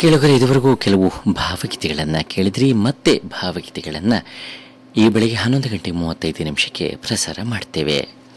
ಕೇಳುಗರೆ ಇದುವರೆಗೂ ಕೆಲವು ಭಾವಗೀತೆಗಳನ್ನು ಕೇಳಿದ್ರಿ ಮತ್ತೆ ಭಾವಗೀತೆಗಳನ್ನು ಈ ಬೆಳಗ್ಗೆ ಹನ್ನೊಂದು ಗಂಟೆ ಮೂವತ್ತೈದು ನಿಮಿಷಕ್ಕೆ ಪ್ರಸಾರ ಮಾಡ್ತೇವೆ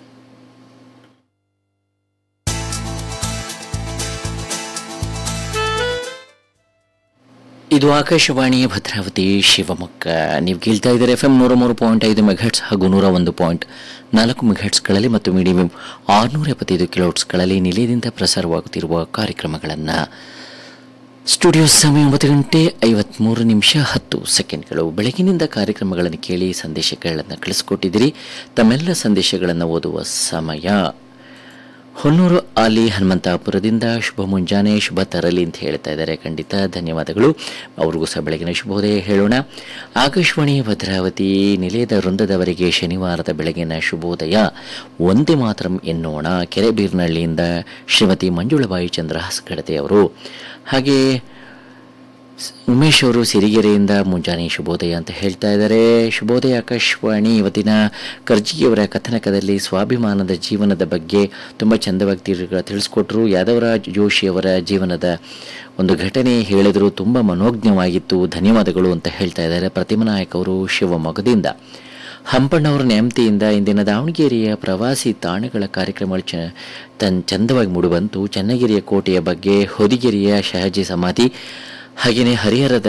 ಇದು ಆಕಾಶವಾಣಿ ಭದ್ರಾವತಿ ಶಿವಮೊಗ್ಗ ನೀವು ಕೇಳ್ತಾ ಇದ್ದಾರೆ ಎಫ್ ಎಂ ನೂರ ಮೂರು ಪಾಯಿಂಟ್ ಐದು ಮೆಘಟ್ಸ್ ಹಾಗೂ ನೂರ ಒಂದು ಪಾಯಿಂಟ್ ನಾಲ್ಕು ಮೆಘಟ್ಸ್ಗಳಲ್ಲಿ ಮತ್ತು ಮೀಡಿಯಂ ಆರುನೂರ ಎಪ್ಪತ್ತೈದು ಕಿಲೋಟ್ಸ್ಗಳಲ್ಲಿ ನಿಲಯದಿಂದ ಪ್ರಸಾರವಾಗುತ್ತಿರುವ ಕಾರ್ಯಕ್ರಮಗಳನ್ನು ಸ್ಟುಡಿಯೋ ಸಮಯ ಒಂಬತ್ತು ಗಂಟೆ ಐವತ್ತ್ಮೂರು ನಿಮಿಷ ಹತ್ತು ಸೆಕೆಂಡ್ಗಳು ಬೆಳಗಿನಿಂದ ಕಾರ್ಯಕ್ರಮಗಳನ್ನು ಕೇಳಿ ಸಂದೇಶಗಳನ್ನು ಕಳಿಸ್ಕೊಟ್ಟಿದ್ದೀರಿ ತಮ್ಮೆಲ್ಲ ಸಂದೇಶಗಳನ್ನು ಓದುವ ಸಮಯ ಹೊನ್ನೂರು ಆಲಿ ಹನುಮಂತಾಪುರದಿಂದ ಶುಭ ಮುಂಜಾನೆ ಶುಭ ತರಲಿ ಅಂತ ಹೇಳ್ತಾ ಇದ್ದಾರೆ ಖಂಡಿತ ಧನ್ಯವಾದಗಳು ಅವ್ರಿಗೂ ಸಹ ಬೆಳಗಿನ ಶುಭೋದಯ ಹೇಳೋಣ ಆಕಾಶವಾಣಿ ಭದ್ರಾವತಿ ನಿಲಯದ ವೃಂದದವರಿಗೆ ಶನಿವಾರದ ಬೆಳಗಿನ ಶುಭೋದಯ ಒಂದೇ ಮಾತ್ರ ಎನ್ನೋಣ ಕೆರೆಬೀರ್ನಹಳ್ಳಿಯಿಂದ ಶ್ರೀಮತಿ ಮಂಜುಳಬಾಯಿ ಚಂದ್ರ ಹಸಗಡತೆ ಅವರು ಹಾಗೆ ಸ್- ಉಮೇಶ್ ಅವರು ಸಿರಿಗೆರೆಯಿಂದ ಮುಂಜಾನೆ ಶುಭೋದಯ ಅಂತ ಹೇಳ್ತಾ ಇದ್ದಾರೆ ಶುಭೋದಯ ಆಕಾಶವಾಣಿ ಇವತ್ತಿನ ಕರ್ಜಿಯವರ ಕಥನಕದಲ್ಲಿ ಸ್ವಾಭಿಮಾನದ ಜೀವನದ ಬಗ್ಗೆ ತುಂಬ ಚಂದವಾಗಿ ತಿರ್- ತಿಳಿಸ್ಕೊಟ್ರು ಯಾದವರಾಜ್ ಜೋಶಿಯವರ ಜೀವನದ ಒಂದು ಘಟನೆ ಹೇಳಿದ್ರು ತುಂಬ ಮನೋಜ್ಞವಾಗಿತ್ತು ಧನ್ಯವಾದಗಳು ಅಂತ ಹೇಳ್ತಾ ಇದ್ದಾರೆ ಪ್ರತಿಮಾ ನಾಯಕ್ ಅವರು ಶಿವಮೊಗ್ಗದಿಂದ ಹಂಪಣ್ಣವರ ನೇಮತಿಯಿಂದ ಇಂದಿನ ದಾವಣಗೆರೆಯ ಪ್ರವಾಸಿ ತಾಣಗಳ ಕಾರ್ಯಕ್ರಮಗಳು ಚ ತನ್ ಚಂದವಾಗಿ ಮೂಡಿಬಂತು ಚನ್ನಗಿರಿಯ ಕೋಟೆಯ ಬಗ್ಗೆ ಹೊದಿಗೆರೆಯ ಶಹಜಿ ಸಮಾಧಿ ಹಾಗೆಯೇ ಹರಿಹರದ